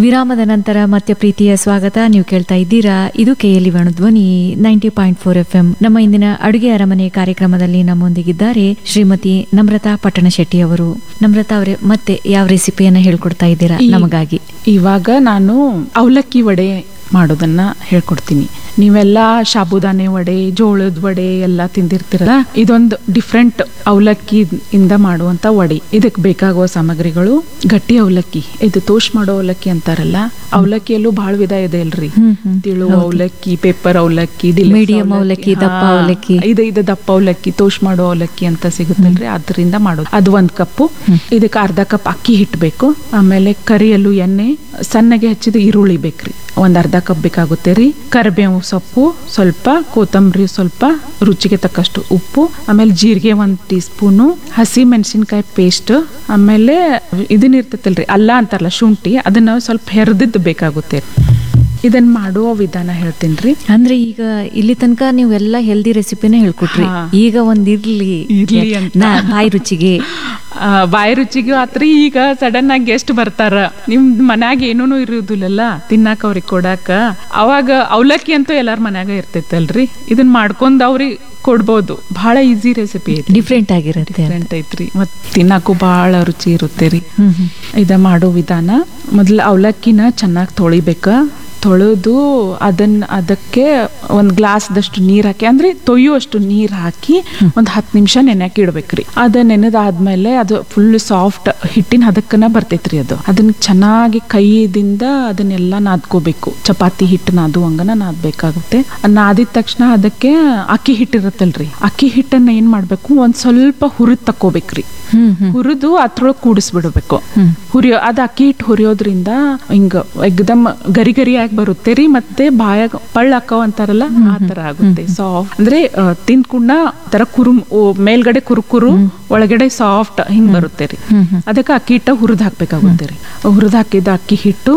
ವಿರಾಮದ ನಂತರ ಮತ್ತೆ ಪ್ರೀತಿಯ ಸ್ವಾಗತ ನೀವು ಕೇಳ್ತಾ ಇದ್ದೀರಾ ಇದು KLE Dhwani ninety point four F M ನಮ್ಮ ಇಂದಿನ ಅಡುಗೆ ಅರಮನೆ ಕಾರ್ಯಕ್ರಮದಲ್ಲಿ ನಮ್ಮೊಂದಿಗಿದ್ದಾರೆ ಶ್ರೀಮತಿ ನಮ್ರತಾ ಪಟ್ಟಣಶೆಟ್ಟಿ ಅವರು ನಮ್ರತಾ ಅವರೇ ಮತ್ತೆ ಯಾವ ರೆಸಿಪಿಯನ್ನ ಹೇಳ್ಕೊಡ್ತಾ ಇದ್ದೀರಾ ಈ- ನಮಗಾಗಿ ಇವಾಗ ನಾನು ಅವಲಕ್ಕಿ ವಡೆ ಮಾಡೋದನ್ನ ಹೇಳ್ಕೊಡ್ತೀನಿ ನೀವೆಲ್ಲ ಸಾಬುದಾನೆ ವಡೆ ಜೋಳದ ವಡೆ ಎಲ್ಲ ತಿಂದಿರ್ತೀರಲ್ಲ ಇದೊಂದು ಡಿಫ್ರೆಂಟ್ ಅವಲಕ್ಕಿ ಇಂದ ಮಾಡುವಂತ ವಡೆ ಇದಕ್ಕೆ ಬೇಕಾಗುವ ಸಾಮಗ್ರಿಗಳು ಗಟ್ಟಿ ಅವಲಕ್ಕಿ ಇದು ತೋಷ್ ಮಾಡೋ ಅವಲಕ್ಕಿ ಅಂತಾರಲ್ಲ ಅವಲಕ್ಕಿಯಲ್ಲೂ ಬಹಳ ವಿಧ ಇದೆ ಅಲ್ರಿ ಹ್ಮ್, ಹ್ಮ್. ತಿಳು ಹೌದು. ಅವಲಕ್ಕಿ ಪೇಪರ್ ಅವಲಕ್ಕಿ deluxe Medium ಅವಲಕ್ಕಿ, ದಪ್ಪ ಹಾ, ಅವಲಕ್ಕಿ. ಇದು ಇದು ದಪ್ಪ ಅವಲಕ್ಕಿ ತೋಷ್ ಮಾಡೋ ಅವಲಕ್ಕಿ ಅಂತ ಸಿಗುತ್ತಲ್ರಿ ಅದರಿಂದ ಮಾಡೋದು ಅದು ಒಂದ್ ಕಪ್ಪು ಇದಕ್ಕೆ ಅರ್ಧ ಕಪ್ ಅಕ್ಕಿ ಹಿಟ್ಟು ಬೇಕು ಆಮೇಲೆ ಕರಿಯಲು ಎಣ್ಣೆ ಸಣ್ಣಗೆ ಹಚ್ಚಿದ ಈರುಳ್ಳಿ ಬೇಕ್ರಿ ಒಂದ್ ಅರ್ಧ ಕಪ್ ಬೇಕಾಗುತ್ತೆ ರೀ ಕರಿಬೇವು ಸೊಪ್ಪು ಸ್ವಲ್ಪ ಕೊತ್ತಂಬರಿ ಸ್ವಲ್ಪ ರುಚಿಗೆ ತಕ್ಕಷ್ಟು ಉಪ್ಪು ಆಮೇಲೆ ಜೀರಿಗೆ ಒಂದ್ ಟೀ ಸ್ಪೂನು ಹಸಿ ಮೆಣಸಿನ್ಕಾಯಿ ಪೇಸ್ಟ್ ಆಮೇಲೆ ಇದನ್ನ ಇರ್ತೈತಲ್ರಿ ಅಲ್ಲ ಅಂತಾರಲ್ಲ ಶುಂಠಿ ಅದನ್ನ ಸ್ವಲ್ಪ ಹೆರ್ದಿದ್ದು ಬೇಕಾಗುತ್ತೆ ಇದನ್ನ ಮಾಡುವ ವಿಧಾನ ಹೇಳ್ತೀನಿ ರೀ ಅಂದ್ರೆ ಈಗ ಇಲ್ಲಿ ತನಕ ನೀವೆಲ್ಲ ಹೆಲ್ದಿ ರೆಸಿಪಿನೇ ಹೇಳ್ಕೊಟ್ರಿ ಹಾ. ಈಗ ಒಂದ್ ಇರ್ಲಿ ಇರ್ಲಿ ಅಂತ. ನಾ- ಬಾಯಿ ರುಚಿಗೆ ಆ, ಬಾಯಿ ರುಚಿಗೂ ಆತ್ರಿ ಈಗ ಸಡನ್ ಆಗಿ ಗೆಸ್ಟ್ ಬರ್ತಾರ ನಿಮ್ ಮನ್ಯಾಗ ಏನೂನು ಇರುದಿಲ್ಲಲ್ಲ ತಿನ್ನಾಕ ಅವ್ರಿಗೆ ಕೊಡಾಕ ಅವಾಗ ಅವಲಕ್ಕಿ ಅಂತೂ ಎಲ್ಲಾರ ಮನ್ಯಾಗ ಇರ್ತೈತಲ್ರಿ ಇದನ್ನ ಮಾಡ್ಕೊಂಡ್ ಅವ್ರಿಗೆ ಕೊಡ್ಬೋದು ಬಹಳ ಈಸಿ ರೆಸಿಪಿ ಐತಿ ಡಿಫ್ರೆಂಟ್ ಆಗಿರುತ್ತೆ ಡಿಫ್ರೆಂಟ್ ಐತ್ರಿ ಮತ್ ತಿನ್ನಾಕು ಬಹಳ ರುಚಿ ಇರುತ್ತೆ ರೀ ಹ್ಮ್ ಹ್ಮ್ ಇದ ಮಾಡೋ ವಿಧಾನ ಮೊದಲು ಅವಲಕ್ಕಿನ ಚೆನ್ನಾಗಿ ತೊಳಿಬೇಕ ತೊಳೆದು ಅದನ್ನ ಅದಕ್ಕೆ ಒಂದು ಗ್ಲಾಸ್ದಷ್ಟು ನೀರು ಹಾಕಿ ಅಂದ್ರೆ ತೊಯ್ಯುವಷ್ಟು ನೀರು ಹಾಕಿ ಒಂದು ಹತ್ತು ನಿಮಿಷ ನೆನೆಯಕ್ಕೆ ಇಡ್ಬೇಕ್ರಿ ಅದು ನೆನೆದಾದ್ಮೇಲೆ ಅದು ಫುಲ್ ಸಾಫ್ಟ್ ಹಿಟ್ಟಿನ ಹದಕ್ಕನ ಬರ್ತೈತ್ರಿ ಅದು ಅದನ್ನ ಚೆನ್ನಾಗಿ ಕೈದಿಂದ ಅದನ್ನೆಲ್ಲ ನಾದ್ಕೋಬೇಕು ಚಪಾತಿ ಹಿಟ್ಟು ನಾದು ಹಂಗನ ನಾದ್ಬೇಕಾಗುತ್ತೆ ನಾದಿದ ತಕ್ಷಣ ಅದಕ್ಕೆ ಅಕ್ಕಿ ಹಿಟ್ಟಿರುತ್ತಲ್ರಿ ಅಕ್ಕಿ ಹಿಟ್ಟನ್ನ ಏನ್ ಮಾಡ್ಬೇಕು ಒಂದ್ ಸ್ವಲ್ಪ ಹುರಿದ್ ತಕ್ಕೋಬೇಕ್ರಿ ಹ್ಮ್ ಹ್ಮ್ ಹುರಿದು ಅದ್ರೊಳಗೆ ಕೂಡಿಸ್ಬಿಡ್ಬೇಕು ಹ್ಮ್. ಹುರಿಯೋ ಅದು ಅಕ್ಕಿ ಹಿಟ್ಟು ಹುರಿಯೋದ್ರಿಂದ ಹಿಂಗ ಎಕ್ದಮ್ ಗರಿ ಗರಿಯಾಗಿ ಬರುತ್ತೆ ರೀ ಮತ್ತೆ ಬಾಯಾಗ ಪಳ್ಳ ಹಾಕೋ ಅಂತಾರಲ್ಲ ಆ ತರ ಆಗುತ್ತೆ ಸಾಫ್ಟ್ ಅಂದ್ರೆ ತಿಂದ್ ಕೂಡ ತರ ಕುರುಮ್ ಓ, ಮೇಲ್ಗಡೆ ಕುರುಕುರು ಒಳಗಡೆ ಸಾಫ್ಟ್ ಹಿಂಗ್ ಬರುತ್ತೆ ರೀ ಹ್ಮ್ ಹ್ಮ್ ಅದಕ್ಕೆ ಅಕ್ಕಿ ಹಿಟ್ಟ ಹುರಿದ್ ಹಾಕ್ಬೇಕಾಗುತ್ತೆ ರೀ ಹುರಿದ್ ಹಾಕಿದ ಅಕ್ಕಿ ಹಿಟ್ಟು